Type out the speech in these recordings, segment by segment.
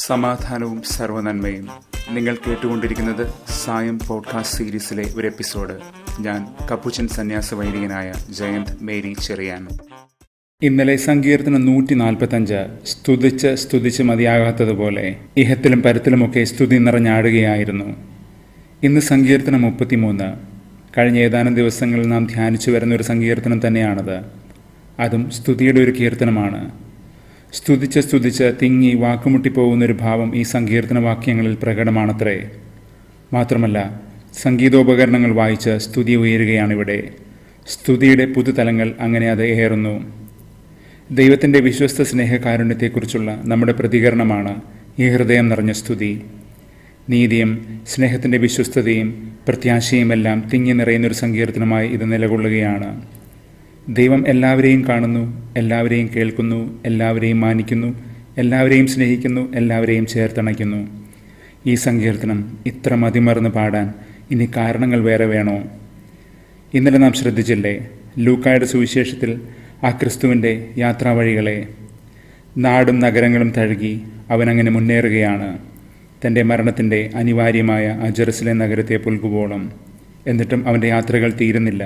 സമാധാനവും സർവനന്മയും നിങ്ങൾ കേട്ടുകൊണ്ടിരിക്കുന്നത് സായം പോഡ്കാസ്റ്റ് സീരീസിലെ ഒരു എപ്പിസോഡ് ഞാൻ കപ്പുച്ചൻ സന്യാസ വൈദികനായ ജയന്ത് മേരി ചെറിയാൻ ഇന്നലെ സങ്കീർത്തനം നൂറ്റി നാൽപ്പത്തഞ്ച് സ്തുതിച്ച് സ്തുതിച്ച് മതിയാകാത്തതുപോലെ ഇഹത്തിലും പരത്തിലുമൊക്കെ സ്തുതി നിറഞ്ഞാടുകയായിരുന്നു ഇന്ന് സങ്കീർത്തനം മുപ്പത്തിമൂന്ന് കഴിഞ്ഞ ഏതാനും ദിവസങ്ങളിൽ നാം ധ്യാനിച്ചു വരുന്ന ഒരു സങ്കീർത്തനം തന്നെയാണത് അതും സ്തുതിയുടെ ഒരു കീർത്തനമാണ് സ്തുതിച്ച് സ്തുതിച്ച് തിങ്ങി വാക്കുമുട്ടിപ്പോകുന്ന ഒരു ഭാവം ഈ സങ്കീർത്തന വാക്യങ്ങളിൽ പ്രകടമാണത്രേ മാത്രമല്ല സംഗീതോപകരണങ്ങൾ വായിച്ച് സ്തുതി ഉയരുകയാണിവിടെ സ്തുതിയുടെ പുതുതലങ്ങൾ അങ്ങനെ അത് ഏറുന്നു ദൈവത്തിൻ്റെ വിശ്വസ്ത സ്നേഹകാരുണ്യത്തെക്കുറിച്ചുള്ള നമ്മുടെ പ്രതികരണമാണ് ഈ ഹൃദയം നിറഞ്ഞ സ്തുതി നീതിയും സ്നേഹത്തിൻ്റെ വിശ്വസ്തതയും പ്രത്യാശയുമെല്ലാം തിങ്ങി നിറയുന്നൊരു സങ്കീർത്തനമായി ഇത് നിലകൊള്ളുകയാണ് ദൈവം എല്ലാവരെയും കാണുന്നു എല്ലാവരെയും കേൾക്കുന്നു എല്ലാവരെയും മാനിക്കുന്നു എല്ലാവരെയും സ്നേഹിക്കുന്നു എല്ലാവരെയും ചേർത്തണയ്ക്കുന്നു ഈ സങ്കീർത്തനം ഇത്ര മതിമറന്ന് പാടാൻ ഇനി കാരണങ്ങൾ വേറെ വേണോ ഇന്നലെ നാം ശ്രദ്ധിച്ചില്ലേ ലൂക്കായുടെ സുവിശേഷത്തിൽ ആ ക്രിസ്തുവിൻ്റെ യാത്രാവഴികളെ നാടും നഗരങ്ങളും തഴുകി അവനങ്ങനെ മുന്നേറുകയാണ് തൻ്റെ മരണത്തിൻ്റെ അനിവാര്യമായ ആ ജെറുസലേം നഗരത്തെ പുൽകുവോളം എന്നിട്ടും അവൻ്റെ യാത്രകൾ തീരുന്നില്ല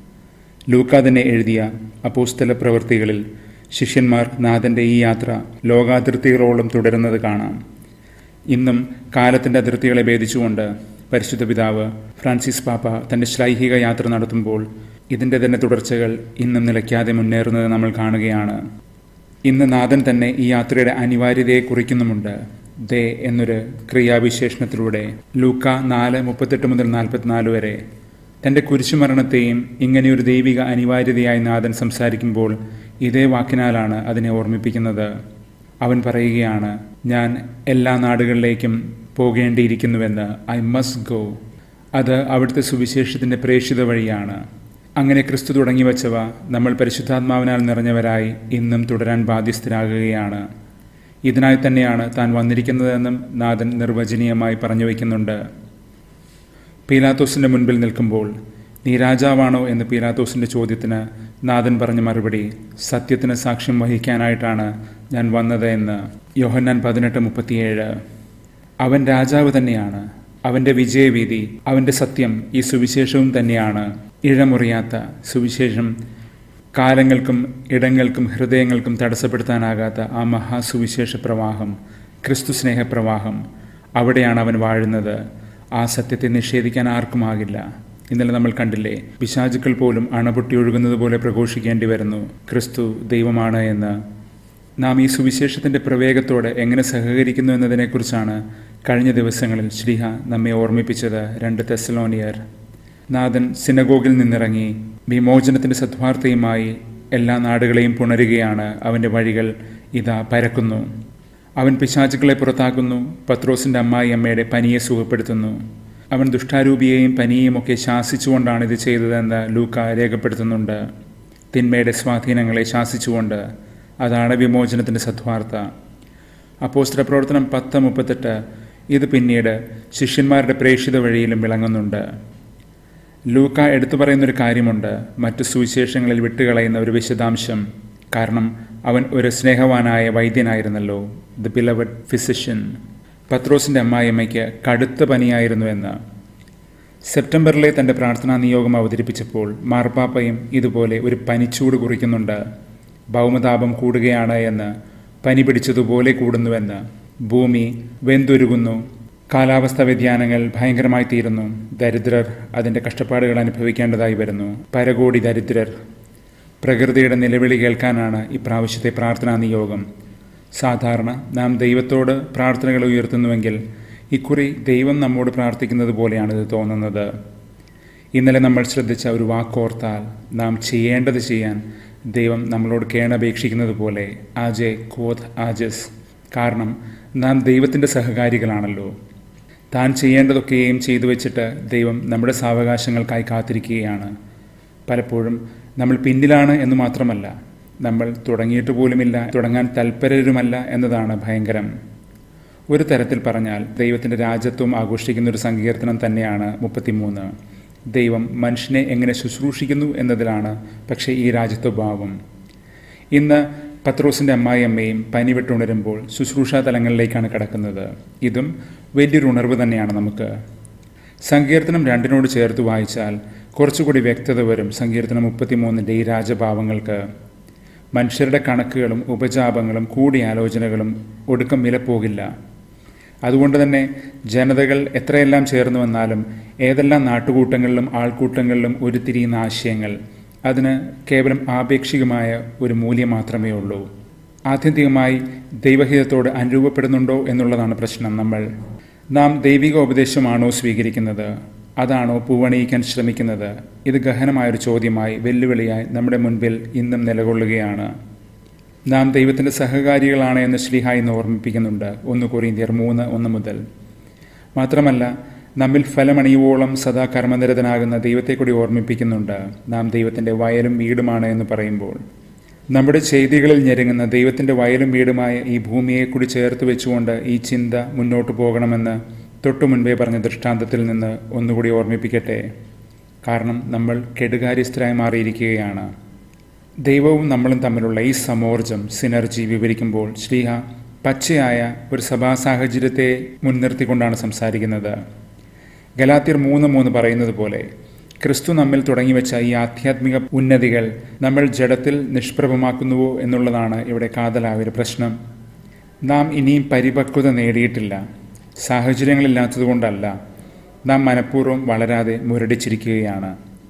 ലൂക്ക തന്നെ എഴുതിയ അപ്പോസ്തല പ്രവൃത്തികളിൽ ശിഷ്യന്മാർ നാഥൻ്റെ ഈ യാത്ര ലോകാതിർത്തികളോളം തുടരുന്നത് കാണാം ഇന്നും കാലത്തിൻ്റെ അതിർത്തികളെ ഭേദിച്ചുകൊണ്ട് പരിശുദ്ധ പിതാവ് ഫ്രാൻസിസ് പാപ്പ തൻ്റെ ശ്ലൈഹിക യാത്ര നടത്തുമ്പോൾ ഇതിൻ്റെ തന്നെ തുടർച്ചകൾ ഇന്നും നിലയ്ക്കാതെ മുന്നേറുന്നത് നമ്മൾ കാണുകയാണ് ഇന്ന് നാഥൻ തന്നെ ഈ യാത്രയുടെ അനിവാര്യതയെ കുറിക്കുന്നുമുണ്ട് ദേ എന്നൊരു ക്രിയാവിശേഷണത്തിലൂടെ ലൂക്ക നാല് മുപ്പത്തെട്ട് മുതൽ നാൽപ്പത്തിനാല് വരെ തൻ്റെ കുരിശുമരണത്തെയും ഇങ്ങനെയൊരു ദൈവിക അനിവാര്യതയായി നാഥൻ സംസാരിക്കുമ്പോൾ ഇതേ വാക്കിനാലാണ് അതിനെ ഓർമ്മിപ്പിക്കുന്നത് അവൻ പറയുകയാണ് ഞാൻ എല്ലാ നാടുകളിലേക്കും പോകേണ്ടിയിരിക്കുന്നുവെന്ന് ഐ മസ്റ്റ് ഗോ അത് അവിടുത്തെ സുവിശേഷത്തിൻ്റെ പ്രേക്ഷിത വഴിയാണ് അങ്ങനെ ക്രിസ്തു തുടങ്ങി വച്ചവ നമ്മൾ പരിശുദ്ധാത്മാവിനാൽ നിറഞ്ഞവരായി ഇന്നും തുടരാൻ ബാധ്യസ്ഥരാകുകയാണ് ഇതിനായി തന്നെയാണ് താൻ വന്നിരിക്കുന്നതെന്നും നാഥൻ നിർവചനീയമായി പറഞ്ഞു വയ്ക്കുന്നുണ്ട് പീലാത്തോസിൻ്റെ മുൻപിൽ നിൽക്കുമ്പോൾ നീ രാജാവാണോ എന്ന് പീലാത്തോസിൻ്റെ ചോദ്യത്തിന് നാഥൻ പറഞ്ഞ മറുപടി സത്യത്തിന് സാക്ഷ്യം വഹിക്കാനായിട്ടാണ് ഞാൻ വന്നത് എന്ന് യോഹന്നാൻ പതിനെട്ട് മുപ്പത്തിയേഴ് അവൻ രാജാവ് തന്നെയാണ് അവൻ്റെ വിജയവീതി അവൻ്റെ സത്യം ഈ സുവിശേഷവും തന്നെയാണ് ഇഴമുറിയാത്ത സുവിശേഷം കാലങ്ങൾക്കും ഇടങ്ങൾക്കും ഹൃദയങ്ങൾക്കും തടസ്സപ്പെടുത്താനാകാത്ത ആ മഹാസുവിശേഷ പ്രവാഹം ക്രിസ്തു സ്നേഹപ്രവാഹം അവിടെയാണ് അവൻ വാഴുന്നത് ആ സത്യത്തെ നിഷേധിക്കാൻ ആർക്കുമാകില്ല ഇന്നലെ നമ്മൾ കണ്ടില്ലേ പിശാചുക്കൾ പോലും അണപൊട്ടി ഒഴുകുന്നത് പോലെ പ്രഘോഷിക്കേണ്ടി വരുന്നു ക്രിസ്തു ദൈവമാണ് എന്ന് നാം ഈ സുവിശേഷത്തിൻ്റെ പ്രവേഗത്തോടെ എങ്ങനെ സഹകരിക്കുന്നു എന്നതിനെക്കുറിച്ചാണ് കഴിഞ്ഞ ദിവസങ്ങളിൽ ശ്രീഹ നമ്മെ ഓർമ്മിപ്പിച്ചത് രണ്ട് തെസലോണിയർ നാഥൻ സിനഗോഗിൽ നിന്നിറങ്ങി വിമോചനത്തിൻ്റെ സദ്വാർത്തയുമായി എല്ലാ നാടുകളെയും പുണരുകയാണ് അവൻ്റെ വഴികൾ ഇതാ പരക്കുന്നു അവൻ പിശാചുക്കളെ പുറത്താക്കുന്നു പത്രോസിൻ്റെ അമ്മായി അമ്മയുടെ പനിയെ സുഖപ്പെടുത്തുന്നു അവൻ ദുഷ്ടാരൂപിയെയും പനിയെയും ഒക്കെ ശാസിച്ചുകൊണ്ടാണ് ഇത് ചെയ്തതെന്ന് ലൂക്ക രേഖപ്പെടുത്തുന്നുണ്ട് തിന്മയുടെ സ്വാധീനങ്ങളെ ശാസിച്ചുകൊണ്ട് അതാണ് വിമോചനത്തിൻ്റെ സദ്വാർത്ത അപ്പോസ്തല പ്രവർത്തനം പത്ത് മുപ്പത്തെട്ട് ഇത് പിന്നീട് ശിഷ്യന്മാരുടെ പ്രേക്ഷിത വഴിയിലും വിളങ്ങുന്നുണ്ട് ലൂക്ക എടുത്തു പറയുന്നൊരു കാര്യമുണ്ട് മറ്റു സുവിശേഷങ്ങളിൽ വിട്ടുകളയുന്ന ഒരു വിശദാംശം കാരണം അവൻ ഒരു സ്നേഹവാനായ വൈദ്യനായിരുന്നല്ലോ ദ ബിലവഡ് ഫിസിഷ്യൻ പത്രോസിൻ്റെ അമ്മായിയമ്മയ്ക്ക് കടുത്ത പനിയായിരുന്നുവെന്ന് സെപ്റ്റംബറിലെ തൻ്റെ പ്രാർത്ഥനാ നിയോഗം അവതരിപ്പിച്ചപ്പോൾ മാർപ്പാപ്പയും ഇതുപോലെ ഒരു പനിച്ചൂട് കുറിക്കുന്നുണ്ട് ഭൗമതാപം കൂടുകയാണ് എന്ന് പനി പിടിച്ചതുപോലെ കൂടുന്നുവെന്ന് ഭൂമി വെന്തുരുകുന്നു കാലാവസ്ഥാ വ്യതിയാനങ്ങൾ ഭയങ്കരമായി തീരുന്നു ദരിദ്രർ അതിൻ്റെ കഷ്ടപ്പാടുകൾ അനുഭവിക്കേണ്ടതായി വരുന്നു പരകോടി ദരിദ്രർ പ്രകൃതിയുടെ നിലവിളി കേൾക്കാനാണ് ഇപ്രാവശ്യത്തെ പ്രാർത്ഥനാ നിയോഗം സാധാരണ നാം ദൈവത്തോട് പ്രാർത്ഥനകൾ ഉയർത്തുന്നുവെങ്കിൽ ഇക്കുറി ദൈവം നമ്മോട് പ്രാർത്ഥിക്കുന്നത് പോലെയാണിത് തോന്നുന്നത് ഇന്നലെ നമ്മൾ ശ്രദ്ധിച്ച ഒരു വാക്കോർത്താൽ നാം ചെയ്യേണ്ടത് ചെയ്യാൻ ദൈവം നമ്മളോട് കേണപേക്ഷിക്കുന്നത് പോലെ ആജെ കോത് ആജസ് കാരണം നാം ദൈവത്തിൻ്റെ സഹകാരികളാണല്ലോ താൻ ചെയ്യേണ്ടതൊക്കെയും ചെയ്തു വെച്ചിട്ട് ദൈവം നമ്മുടെ സാവകാശങ്ങൾക്കായി കാത്തിരിക്കുകയാണ് പലപ്പോഴും നമ്മൾ പിന്നിലാണ് എന്ന് മാത്രമല്ല നമ്മൾ തുടങ്ങിയിട്ട് പോലുമില്ല തുടങ്ങാൻ തൽപരരുമല്ല എന്നതാണ് ഭയങ്കരം ഒരു തരത്തിൽ പറഞ്ഞാൽ ദൈവത്തിൻ്റെ രാജ്യത്വം ആഘോഷിക്കുന്ന ഒരു സങ്കീർത്തനം തന്നെയാണ് മുപ്പത്തിമൂന്ന് ദൈവം മനുഷ്യനെ എങ്ങനെ ശുശ്രൂഷിക്കുന്നു എന്നതിലാണ് പക്ഷേ ഈ രാജ്യത്വഭാവം ഇന്ന് പത്രോസിൻ്റെ അമ്മായിയമ്മയും പനി വിട്ടുണരുമ്പോൾ ശുശ്രൂഷാ തലങ്ങളിലേക്കാണ് കടക്കുന്നത് ഇതും വലിയൊരു ഉണർവ് തന്നെയാണ് നമുക്ക് സങ്കീർത്തനം രണ്ടിനോട് ചേർത്ത് വായിച്ചാൽ കുറച്ചുകൂടി വ്യക്തത വരും സങ്കീർത്തനം മുപ്പത്തിമൂന്നിൻ്റെ ഈ രാജഭാവങ്ങൾക്ക് മനുഷ്യരുടെ കണക്കുകളും ഉപജാപങ്ങളും കൂടിയാലോചനകളും ഒടുക്കം വിലപ്പോകില്ല അതുകൊണ്ട് തന്നെ ജനതകൾ എത്രയെല്ലാം ചേർന്ന് വന്നാലും ഏതെല്ലാം നാട്ടുകൂട്ടങ്ങളിലും ആൾക്കൂട്ടങ്ങളിലും ഉരുത്തിരിയുന്ന ആശയങ്ങൾ അതിന് കേവലം ആപേക്ഷികമായ ഒരു മൂല്യം മാത്രമേ ഉള്ളൂ ആത്യന്തികമായി ദൈവഹിതത്തോട് അനുരൂപപ്പെടുന്നുണ്ടോ എന്നുള്ളതാണ് പ്രശ്നം നമ്മൾ നാം ദൈവിക ഉപദേശമാണോ സ്വീകരിക്കുന്നത് അതാണോ പൂവണിയിക്കാൻ ശ്രമിക്കുന്നത് ഇത് ഗഹനമായൊരു ചോദ്യമായി വെല്ലുവിളിയായി നമ്മുടെ മുൻപിൽ ഇന്നും നിലകൊള്ളുകയാണ് നാം ദൈവത്തിൻ്റെ സഹകാരികളാണ് എന്ന് ശ്രീഹായി ഇന്ന് ഓർമ്മിപ്പിക്കുന്നുണ്ട് ഒന്ന് കൊറിയന്തിയർ മൂന്ന് ഒന്ന് മുതൽ മാത്രമല്ല നമ്മിൽ ഫലമണിയുവോളം സദാ കർമ്മനിരതനാകുന്ന ദൈവത്തെ കൂടി ഓർമ്മിപ്പിക്കുന്നുണ്ട് നാം ദൈവത്തിൻ്റെ വയലും വീടുമാണ് എന്ന് പറയുമ്പോൾ നമ്മുടെ ചെയ്തികളിൽ ഞെരുങ്ങുന്ന ദൈവത്തിൻ്റെ വയലും വീടുമായ ഈ ഭൂമിയെ കൂടി ചേർത്ത് വെച്ചുകൊണ്ട് ഈ ചിന്ത മുന്നോട്ട് പോകണമെന്ന് തൊട്ടു മുൻപേ പറഞ്ഞ ദൃഷ്ടാന്തത്തിൽ നിന്ന് ഒന്നുകൂടി ഓർമ്മിപ്പിക്കട്ടെ കാരണം നമ്മൾ കെടുകാര്യസ്ഥരായി മാറിയിരിക്കുകയാണ് ദൈവവും നമ്മളും തമ്മിലുള്ള ഈ സമോർജം സിനർജി വിവരിക്കുമ്പോൾ ശ്രീഹ പച്ചയായ ഒരു സഭാ സാഹചര്യത്തെ മുൻനിർത്തിക്കൊണ്ടാണ് സംസാരിക്കുന്നത് ഗലാത്തിയർ മൂന്ന് മൂന്ന് പറയുന്നത് പോലെ ക്രിസ്തു നമ്മിൽ തുടങ്ങിവെച്ച ഈ ആധ്യാത്മിക ഉന്നതികൾ നമ്മൾ ജഡത്തിൽ നിഷ്പ്രഭമാക്കുന്നുവോ എന്നുള്ളതാണ് ഇവിടെ കാതലായ ഒരു പ്രശ്നം നാം ഇനിയും പരിപക്വത നേടിയിട്ടില്ല സാഹചര്യങ്ങളില്ലാത്തതുകൊണ്ടല്ല നാം മനഃപൂർവ്വം വളരാതെ മുരടിച്ചിരിക്കുകയാണ്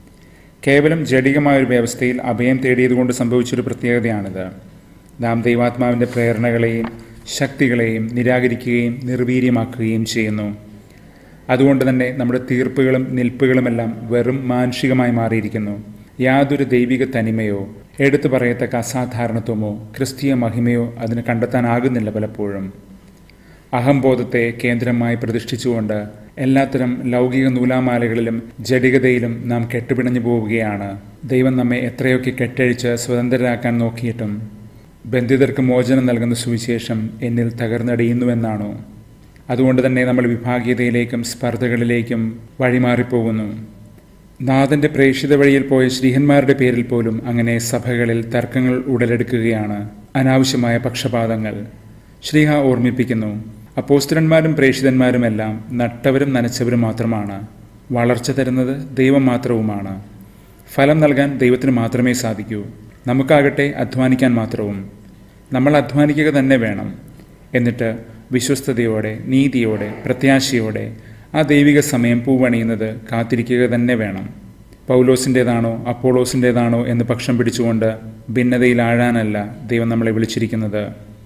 കേവലം ജഡികമായൊരു വ്യവസ്ഥയിൽ അഭയം തേടിയതുകൊണ്ട് സംഭവിച്ചൊരു പ്രത്യേകതയാണിത് നാം ദൈവാത്മാവിൻ്റെ പ്രേരണകളെയും ശക്തികളെയും നിരാകരിക്കുകയും നിർവീര്യമാക്കുകയും ചെയ്യുന്നു അതുകൊണ്ട് തന്നെ നമ്മുടെ തീർപ്പുകളും നിൽപ്പുകളുമെല്ലാം വെറും മാനുഷികമായി മാറിയിരിക്കുന്നു യാതൊരു ദൈവിക തനിമയോ എടുത്തു പറയത്തക്ക അസാധാരണത്വമോ ക്രിസ്തീയ മഹിമയോ അതിന് കണ്ടെത്താനാകുന്നില്ല പലപ്പോഴും അഹംബോധത്തെ കേന്ദ്രമായി പ്രതിഷ്ഠിച്ചുകൊണ്ട് എല്ലാത്തരം ലൗകിക നൂലാമാലകളിലും ജഡികതയിലും നാം കെട്ടുപിണഞ്ഞു പോവുകയാണ് ദൈവം നമ്മെ എത്രയൊക്കെ കെട്ടഴിച്ച് സ്വതന്ത്രരാക്കാൻ നോക്കിയിട്ടും ബന്ധിതർക്ക് മോചനം നൽകുന്ന സുവിശേഷം എന്നിൽ തകർന്നടിയുന്നുവെന്നാണോ അതുകൊണ്ട് തന്നെ നമ്മൾ വിഭാഗീയതയിലേക്കും സ്പർദ്ധകളിലേക്കും വഴിമാറിപ്പോകുന്നു നാഥന്റെ പ്രേക്ഷിത വഴിയിൽ പോയ ശ്രീഹന്മാരുടെ പേരിൽ പോലും അങ്ങനെ സഭകളിൽ തർക്കങ്ങൾ ഉടലെടുക്കുകയാണ് അനാവശ്യമായ പക്ഷപാതങ്ങൾ ശ്രീഹ ഓർമ്മിപ്പിക്കുന്നു അപ്പോസ്തരന്മാരും പ്രേക്ഷിതന്മാരുമെല്ലാം നട്ടവരും നനച്ചവരും മാത്രമാണ് വളർച്ച തരുന്നത് ദൈവം മാത്രവുമാണ് ഫലം നൽകാൻ ദൈവത്തിന് മാത്രമേ സാധിക്കൂ നമുക്കാകട്ടെ അധ്വാനിക്കാൻ മാത്രവും നമ്മൾ അധ്വാനിക്കുക തന്നെ വേണം എന്നിട്ട് വിശ്വസ്തയോടെ നീതിയോടെ പ്രത്യാശയോടെ ആ ദൈവിക സമയം പൂവണിയുന്നത് കാത്തിരിക്കുക തന്നെ വേണം പൗലോസിൻ്റേതാണോ അപ്പോളോസിൻ്റേതാണോ എന്ന് പക്ഷം പിടിച്ചുകൊണ്ട് ഭിന്നതയിൽ ആഴാനല്ല ദൈവം നമ്മളെ വിളിച്ചിരിക്കുന്നത്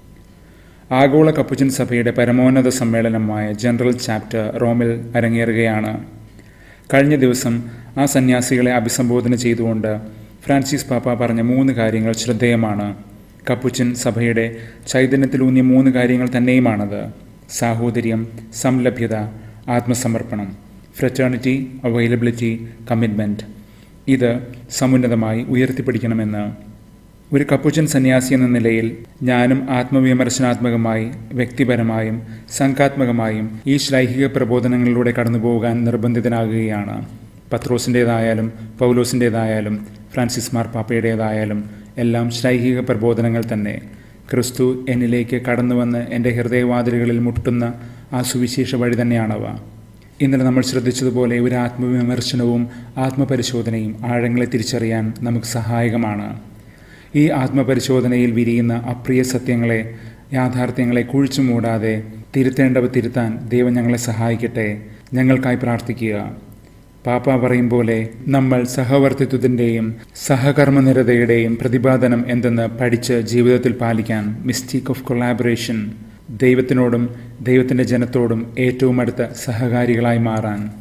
ആഗോള കപ്പുച്ചൻ സഭയുടെ പരമോന്നത സമ്മേളനമായ ജനറൽ ചാപ്റ്റർ റോമിൽ അരങ്ങേറുകയാണ് കഴിഞ്ഞ ദിവസം ആ സന്യാസികളെ അഭിസംബോധന ചെയ്തുകൊണ്ട് ഫ്രാൻസിസ് പാപ്പ പറഞ്ഞ മൂന്ന് കാര്യങ്ങൾ ശ്രദ്ധേയമാണ് കപ്പുച്ചൻ സഭയുടെ ചൈതന്യത്തിലൂന്നിയ മൂന്ന് കാര്യങ്ങൾ തന്നെയുമാണത് സാഹോദര്യം സംലഭ്യത ആത്മസമർപ്പണം ഫ്രറ്റേണിറ്റി അവൈലബിലിറ്റി കമ്മിറ്റ്മെൻറ്റ് ഇത് സമുന്നതമായി ഉയർത്തിപ്പിടിക്കണമെന്ന് ഒരു കപ്പുച്ചൻ സന്യാസി എന്ന നിലയിൽ ഞാനും ആത്മവിമർശനാത്മകമായി വ്യക്തിപരമായും സംഘാത്മകമായും ഈ ശ്ലൈഹിക പ്രബോധനങ്ങളിലൂടെ കടന്നുപോകാൻ നിർബന്ധിതനാകുകയാണ് പത്രോസിൻ്റേതായാലും പൗലോസിൻ്റേതായാലും ഫ്രാൻസിസ് മാർ പാപ്പയുടേതായാലും എല്ലാം ശ്ലൈഹിക പ്രബോധനങ്ങൾ തന്നെ ക്രിസ്തു എന്നിലേക്ക് കടന്നുവന്ന് എൻ്റെ ഹൃദയവാതിലുകളിൽ മുട്ടുന്ന ആ സുവിശേഷ വഴി തന്നെയാണവ ഇന്നലെ നമ്മൾ ശ്രദ്ധിച്ചതുപോലെ ഒരു ആത്മവിമർശനവും ആത്മപരിശോധനയും ആഴങ്ങളെ തിരിച്ചറിയാൻ നമുക്ക് സഹായകമാണ് ഈ ആത്മപരിശോധനയിൽ വിരിയുന്ന അപ്രിയ സത്യങ്ങളെ യാഥാർത്ഥ്യങ്ങളെ കുഴിച്ചു മൂടാതെ തിരുത്തേണ്ടവ തിരുത്താൻ ദൈവം ഞങ്ങളെ സഹായിക്കട്ടെ ഞങ്ങൾക്കായി പ്രാർത്ഥിക്കുക പാപ്പ പറയും പോലെ നമ്മൾ സഹവർത്തിത്വത്തിൻ്റെയും സഹകർമ്മനിരതയുടെയും പ്രതിപാദനം എന്തെന്ന് പഠിച്ച് ജീവിതത്തിൽ പാലിക്കാൻ മിസ്റ്റേക്ക് ഓഫ് കൊളാബറേഷൻ ദൈവത്തിനോടും ദൈവത്തിൻ്റെ ജനത്തോടും ഏറ്റവും അടുത്ത സഹകാരികളായി മാറാൻ